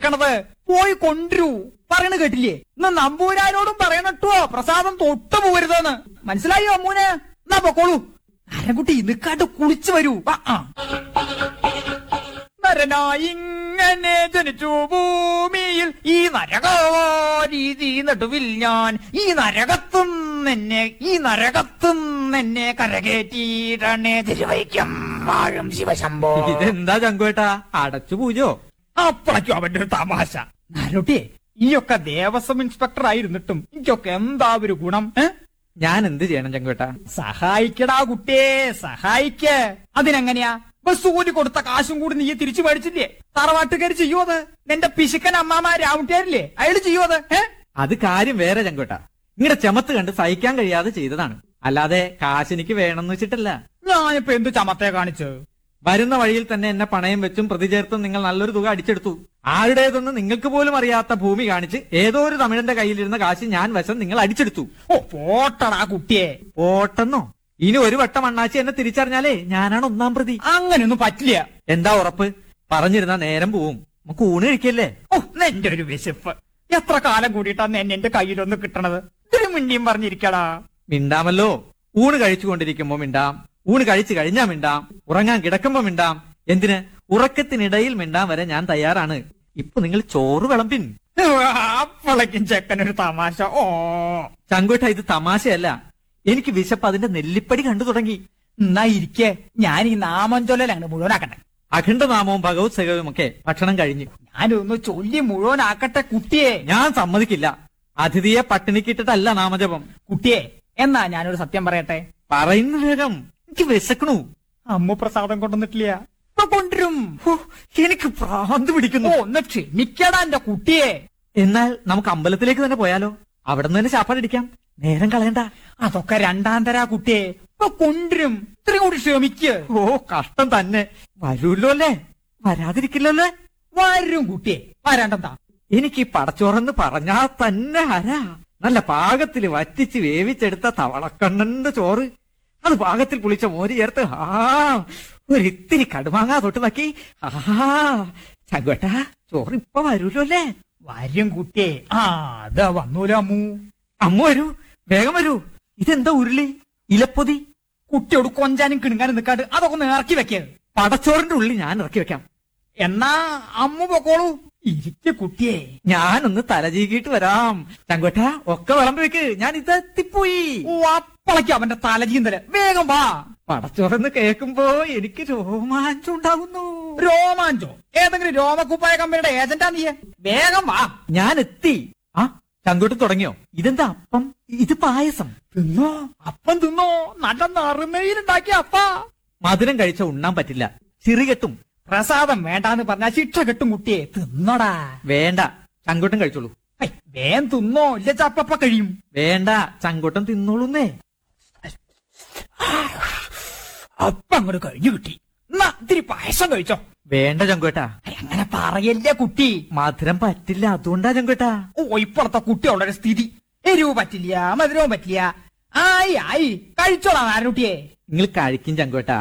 നിക്കണത് പോയി കൊണ്ടുവരൂ പറയണ കേട്ടില്ലേ ഇന്ന് നമ്പൂരാനോടും പറയണട്ടോ പ്രസാദം തൊട്ടു പോകരുതെന്ന് മനസ്സിലായോ അമ്മൂന് എന്നാ പൊക്കോളൂ നരൻകുട്ടി നിക്കാണ്ട് കുളിച്ചു വരൂ ആ, ആ. നരനായി ഇങ്ങനെ ജനിച്ചു ഭൂമിയിൽ ഈ നരകരീതി നടുവിൽ ഞാൻ ഈ നരകത്തും എന്നെ ഈ നരകത്തും എന്നെ കരകേറ്റിയിടണേ തിരുവൈക്കം വാഴും ശിവശംഭോ ഇതെന്താ ചങ്കുവേട്ടാ അടച്ചു പൂജോ അപ്പളയ്ക്കും അവന്റെ ഒരു തമാശ നാരോട്ടിയെ ഈയൊക്കെ ദേവസ്വം ഇൻസ്പെക്ടർ ആയിരുന്നിട്ടും എനിക്കൊക്കെ എന്താ ഒരു ഗുണം ഏ? ഞാൻ എന്ത് ചെയ്യണം ചങ്കുവേട്ടാ സഹായിക്കടാ കുട്ടിയെ സഹായിക്ക അതിനെങ്ങനെയാ ബസ് കൂലി കൊടുത്ത കാശും കൂടി നീ തിരിച്ചു മേടിച്ചില്ലേ തറവാട്ടുകാര് ചെയ്യോ അത് നിന്റെ പിശുക്കൻ അമ്മാമാ രാവുട്ടിയാരില്ലേ അയാള് ചെയ്യോ അത് ഏ അത് കാര്യം വേറെ ചങ്കുവേട്ടാ നിങ്ങളുടെ ചെമത്ത് കണ്ട് സഹിക്കാൻ കഴിയാതെ ചെയ്തതാണ് അല്ലാതെ കാശെനിക്ക് വേണമെന്ന് വെച്ചിട്ടല്ല ഞാനിപ്പോ എന്ത് ചമത്തെ കാണിച്ചു വരുന്ന വഴിയിൽ തന്നെ എന്നെ പണയം വെച്ചും പ്രതി ചേർത്തും നിങ്ങൾ നല്ലൊരു തുക അടിച്ചെടുത്തു ആരുടേതെന്ന് നിങ്ങൾക്ക് പോലും അറിയാത്ത ഭൂമി കാണിച്ച് ഏതോ ഒരു തമിഴന്റെ കയ്യിലിരുന്ന കാശ് ഞാൻ വശം നിങ്ങൾ അടിച്ചെടുത്തു ഓ പോട്ടടാ കുട്ടിയെ ഓട്ടെന്നോ ഇനി ഒരു വട്ടം അണ്ണാച്ചി എന്നെ തിരിച്ചറിഞ്ഞാലേ ഞാനാണ് ഒന്നാം പ്രതി അങ്ങനെയൊന്നും പറ്റില്ല എന്താ ഉറപ്പ് പറഞ്ഞിരുന്ന നേരം പോവും നമുക്ക് ഊണ് കഴിക്കല്ലേ ഓ നിന്റെ ഒരു വിശപ്പ് എത്ര കാലം കൂടിയിട്ടാ എന്നെ എന്റെ കയ്യിലൊന്ന് കിട്ടണത് ഇത്തിരി മിണ്ടിയും പറഞ്ഞിരിക്കടാ മിണ്ടാമല്ലോ ഊണ് കഴിച്ചുകൊണ്ടിരിക്കുമ്പോ മിണ്ടാം ഊണ് കഴിച്ചു കഴിഞ്ഞാ മിണ്ടാം ഉറങ്ങാൻ കിടക്കുമ്പോ മിണ്ടാം എന്തിന് ഉറക്കത്തിനിടയിൽ മിണ്ടാൻ വരെ ഞാൻ തയ്യാറാണ് ഇപ്പൊ നിങ്ങൾ ചോറ് വിളമ്പിൻ അപ്പളേക്കും ചെക്കനൊരു തമാശ ഓ ചങ്കുട്ട ഇത് തമാശയല്ല എനിക്ക് വിശപ്പ് അതിന്റെ നെല്ലിപ്പടി കണ്ടു തുടങ്ങി എന്നാ ഇരിക്കേ ഞാൻ ഈ നാമം ചൊല്ലലാണ് മുഴുവനാക്കട്ടെ അഖണ്ഡനാമവും ഭഗവത് സേവവും ഒക്കെ ഭക്ഷണം കഴിഞ്ഞു ഞാനൊന്ന് ചൊല്ലി മുഴുവനാക്കട്ടെ കുട്ടിയെ ഞാൻ സമ്മതിക്കില്ല അതിഥിയെ പട്ടിണിക്കിട്ടിട്ടല്ല നാമജപം കുട്ടിയെ എന്നാ ഞാനൊരു സത്യം പറയട്ടെ പറയുന്ന വേഗം എനിക്ക് വിശക്കണു അമ്മ പ്രസാദം കൊണ്ടുവന്നിട്ടില്ല ഇപ്പൊ കൊണ്ടുവരും ഹോ, എനിക്ക് ഭ്രാന്ത് ഓ പിടിക്കുന്നു ഒന്ന് ക്ഷമിക്കടാ എന്റെ കുട്ടിയെ എന്നാൽ നമുക്ക് അമ്പലത്തിലേക്ക് തന്നെ പോയാലോ അവിടെ നിന്ന് തന്നെ ശാപ്പാടടിക്കാം നേരം കളയണ്ട അതൊക്കെ രണ്ടാം തരാ കുട്ടിയെ ഇപ്പൊ കൊണ്ടുവരും ഇത്രയും കൂടി ക്ഷമിക്ക് ഓ കഷ്ടം തന്നെ വരൂല്ലോ അല്ലേ വരാതിരിക്കില്ലല്ലോ അല്ലേ? വരും കുട്ടിയെ വരണ്ടെന്താ എനിക്ക് ഈ പടച്ചോറെന്ന് പറഞ്ഞാ തന്നെ ഹരാ നല്ല പാകത്തിൽ വറ്റിച്ച് വേവിച്ചെടുത്ത തവളക്കണ്ണന്റെ ചോറ് അത് പാകത്തിൽ പുളിച്ച മോര് ചേർത്ത് ആ ഒരിത്തിരി കടുമാങ്ങാ തൊട്ട് നോക്കി ആ ചങ്കുവേട്ടാ ചോറ് ഇപ്പൊ വരൂല്ലോ അല്ലേ വരും കുട്ടിയെ ആ അതാ വന്നൂലോ അമ്മു അമ്മ വരൂ വേഗം വരൂ ഇതെന്താ ഉരുളി ഇലപ്പൊതി കുട്ടിയോട് കൊഞ്ചാനും കിണുങ്ങാനും നിൽക്കാണ്ട് അതൊക്കെ ഒന്ന് ഇറക്കി വെക്കേ പടച്ചോറിന്റെ ഉള്ളി ഞാൻ ഇറക്കി വെക്കാം എന്നാ അമ്മു പൊക്കോളൂ ഇരിക്ക കുട്ടിയെ ഞാനൊന്ന് തലചീകിയിട്ട് വരാം ചങ്കുവേട്ട ഒക്കെ വിളമ്പി വെക്ക് ഞാൻ ഇതെത്തിപ്പോയി ഓ അപ്പളയ്ക്ക് അവന്റെ തലചീന്തല് വേഗം വാ പടച്ചോറെന്ന് കേൾക്കുമ്പോ എനിക്ക് രോമാഞ്ചം ഉണ്ടാകുന്നു രോമാഞ്ചോ ഏതെങ്കിലും രോമക്കുപ്പായ കമ്പനിയുടെ ഏജന്റാ നീ വേഗം വാ ഞാൻ എത്തി ആ ചങ്കൂട്ട് തുടങ്ങിയോ ഇതെന്താ അപ്പം ഇത് പായസം തിന്നോ അപ്പം തിന്നോ നല്ല നറുനെയ്യിലുണ്ടാക്കിയ അപ്പ മധുരം കഴിച്ച ഉണ്ണാൻ പറ്റില്ല ചിറികെട്ടും പ്രസാദം വേണ്ടാന്ന് പറഞ്ഞാ ശിക്ഷ കെട്ടും കുട്ടിയെ തിന്നോടാ വേണ്ട ചങ്കൂട്ടം കഴിച്ചോളൂ ഹൈ, വേം തിന്നോ ഇല്ല ചപ്പപ്പ കഴിയും വേണ്ട ചങ്കൂട്ടം തിന്നോളൂന്നേ അപ്പം അങ്ങോട്ട് കഴിഞ്ഞു കിട്ടി എന്നാ ഇത്തിരി പായസം കഴിച്ചോ വേണ്ട ചങ്കുവേട്ടാ ഹൈ, അങ്ങനെ പറയല്ലേ കുട്ടി മധുരം പറ്റില്ല അതുകൊണ്ടാ ചങ്കുവേട്ടാ ഓ ഇപ്പോഴത്തെ കുട്ടികളുടെ സ്ഥിതി എരിവ് പറ്റില്ല മധുരവും പറ്റില്ല ആയി ആയി കഴിച്ചോളാം ആരൂട്ടിയെ നിങ്ങൾ കഴിക്കും ചങ്കുവേട്ടാ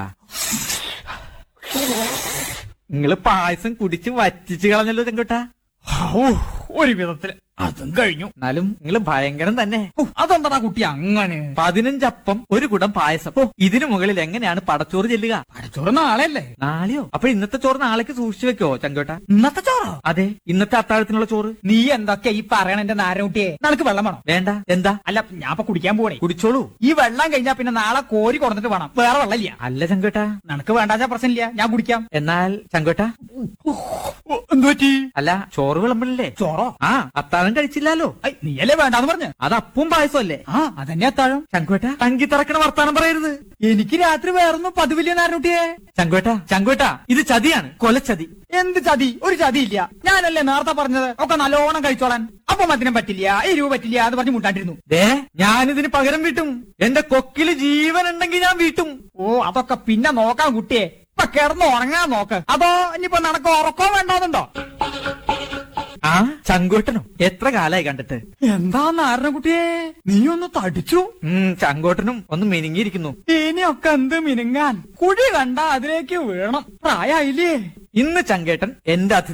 നിങ്ങള് പായസം കുടിച്ച് വറ്റിച്ച് കളഞ്ഞല്ലോ ചങ്കുവേട്ടാ ഔ, ഒരു വിധത്തില് അതും കഴിഞ്ഞു എന്നാലും നിങ്ങൾ ഭയങ്കരം തന്നെ ഓ, അതെന്താ കുട്ടി അങ്ങനെ പതിനഞ്ചപ്പം ഒരു കുടം പായസം ഓ, ഇതിനു മുകളിൽ എങ്ങനെയാണ് പടച്ചോറ് ചെല്ലുക പഠിച്ചോറ് നാളെയല്ലേ നാളെയോ അപ്പൊ ഇന്നത്തെ ചോറ് നാളേക്ക് സൂക്ഷിച്ചു വെക്കോ ചങ്കോട്ട ഇന്നത്തെ ചോറോ അതെ ഇന്നത്തെ അത്താഴത്തിനുള്ള ചോറ് നീ എന്തൊക്കെ ഈ പറയണ എന്റെ നാരകുട്ടിയെ നിനക്ക് വെള്ളം വേണോ വേണ്ട എന്താ അല്ല ഞാൻ ഇപ്പൊ കുടിക്കാൻ പോണേ കുടിച്ചോളൂ ഈ വെള്ളം കഴിഞ്ഞാ പിന്നെ നാളെ കോരി കൊടുത്തിട്ട് വേണം വേറെ വെള്ളമില്ല അല്ല ചങ്കോട്ട നിനക്ക് വേണ്ടാച്ച പ്രശ്നമില്ല ഞാൻ കുടിക്കാം എന്നാൽ ചങ്കോട്ട എന്തു പറ്റി അല്ല ചോറ് വിളമ്പില്ലേ ചോറോ ആ അത്താഴം കഴിച്ചില്ലല്ലോ ഐ, നീയല്ലേ വേണ്ടാന്ന് പറഞ്ഞ അത് അപ്പവും പായസം അല്ലേ ആ അതന്നെ അത്താഴം ചങ്കോട്ട തങ്കി തറക്കണ വർത്താനം പറയരുത് എനിക്ക് രാത്രി വേറൊന്നും പതിവില്ല നാരകുട്ടിയെ ചങ്കോട്ട ചങ്കോട്ട ഇത് ചതിയാണ് കൊലച്ചതി എന്ത് ചതി ഒരു ചതി ഇല്ല ഞാനല്ലേ നേരത്തെ പറഞ്ഞത് ഒക്കെ നല്ലോണം കഴിച്ചോളാൻ അപ്പൊ മധുരം പറ്റില്ല എരിവ് പറ്റില്ല എന്ന് പറഞ്ഞ് മുണ്ടാണ്ടിരുന്നു ദേ ഞാനിതിന് പകരം വീട്ടും എന്റെ കൊക്കില് ജീവൻ ഉണ്ടെങ്കിൽ ഞാൻ വീട്ടും ഓ അതൊക്കെ പിന്നെ നോക്കാം കുട്ടിയെ ഇപ്പൊ കിടന്ന് ഉറങ്ങാൻ നോക്ക് അതോ ഇനിയിപ്പോ നടക്ക് ഉറക്കോ വേണ്ടോന്നുണ്ടോ ആ ചങ്കോട്ടനോ എത്ര കാലായി കണ്ടിട്ട് എന്താ നാരണ കുട്ടിയെ നീ ഒന്ന് തടിച്ചു ഉം ചങ്കോട്ടനും ഒന്ന് മിനുങ്ങിയിരിക്കുന്നു ഇനിയൊക്കെ എന്ത് മിനുങ്ങാൻ കുഴി കണ്ട അതിലേക്ക് വീണം പ്രായായില്ലേ ഇന്ന് ചങ്കേട്ടൻ എന്റെ അതിഥി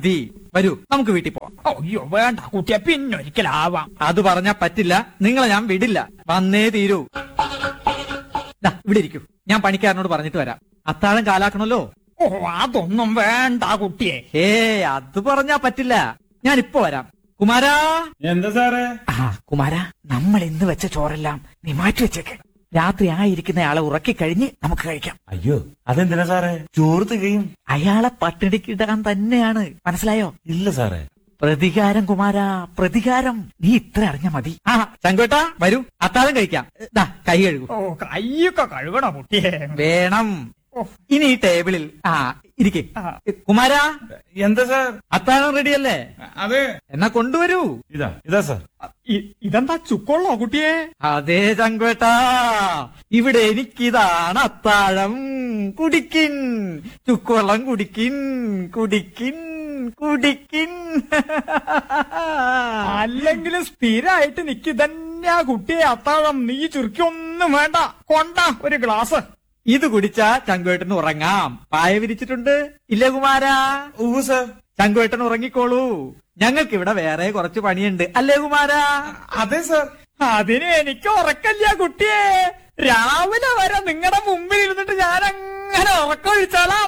വരൂ നമുക്ക് വീട്ടിൽ പോവാം അയ്യോ വേണ്ട കുട്ടിയെ പിന്നൊരിക്കലാവാം അത് പറഞ്ഞാ പറ്റില്ല നിങ്ങളെ ഞാൻ വിടില്ല വന്നേ തീരൂ ദാ, ഇവിടെ ഇരിക്കൂ ഞാൻ പണിക്കാരനോട് പറഞ്ഞിട്ട് വരാം അത്താഴം കാലാക്കണല്ലോ ഓ അതൊന്നും വേണ്ട കുട്ടിയെ ഏ അത് പറഞ്ഞാ പറ്റില്ല ഞാൻ ഇപ്പൊ വരാം കുമാരാ എന്താ സാറേ ആ കുമാര നമ്മൾ ഇന്ന് വെച്ച ചോറെല്ലാം നീ മാറ്റി വെച്ചേക്ക് രാത്രി ആയിരിക്കുന്ന ആളെ ഉറക്കിക്കഴിഞ്ഞ് നമുക്ക് കഴിക്കാം അയ്യോ അതെന്തിനാ സാറേ ചോറ് തികയും അയാളെ പട്ടിണിക്കിടാൻ തന്നെയാണ് മനസ്സിലായോ ഇല്ല സാറേ പ്രതികാരം കുമാര പ്രതികാരം നീ ഇത്ര അറിഞ്ഞ മതി ആ ചങ്കോട്ടാ വരൂ അത്താഴം കഴിക്കാം ദാ കൈ കഴുകൂ ഓ കയ്യൊക്കെ കഴുകണോ കുട്ടിയെ വേണം ഓ. ഇനി ഈ ടേബിളിൽ ആ ഇരിക്കെ ആ. കുമാരാ എന്താ സാർ അത്താഴം റെഡിയല്ലേ അതെ എന്നാ കൊണ്ടുവരൂ ഇതാ ഇതാ സാർ ഇ- ഇതെന്താ ചുക്കൊള്ളോ കുട്ടിയെ അതേ ചങ്കുവേട്ടാ ഇവിടെ എനിക്കിതാണ് അത്താഴം കുടിക്കിൻ ചുക്കുവെള്ളം കുടിക്കിൻ കുടിക്കിൻ കുടിക്കിൻ അല്ലെങ്കിലും സ്ഥിരായിട്ട് നിക്ക് തന്നെയാ കുട്ടിയെ അത്താഴം നീ ചുരുക്കിയൊന്നും വേണ്ട കൊണ്ട ഒരു ഗ്ലാസ് ഇത് കുടിച്ചാ ചങ്കുവേട്ടന് ഉറങ്ങാം പായ വിരിച്ചിട്ടുണ്ട് ഇല്ലേ കുമാരാ ഊ സാർ ചങ്കുവേട്ടൻ ഉറങ്ങിക്കോളൂ ഞങ്ങൾക്ക് ഇവിടെ വേറെ കുറച്ച് പണിയുണ്ട് അല്ലേ കുമാരാ അതെ സാർ അതിന് എനിക്ക് ഉറക്കല്ല കുട്ടിയെ രാവിലെ വരെ നിങ്ങളുടെ മുമ്പിൽ ഇരുന്നിട്ട് ഞാൻ അങ്ങനെ ഉറക്കൊഴിച്ചാലാ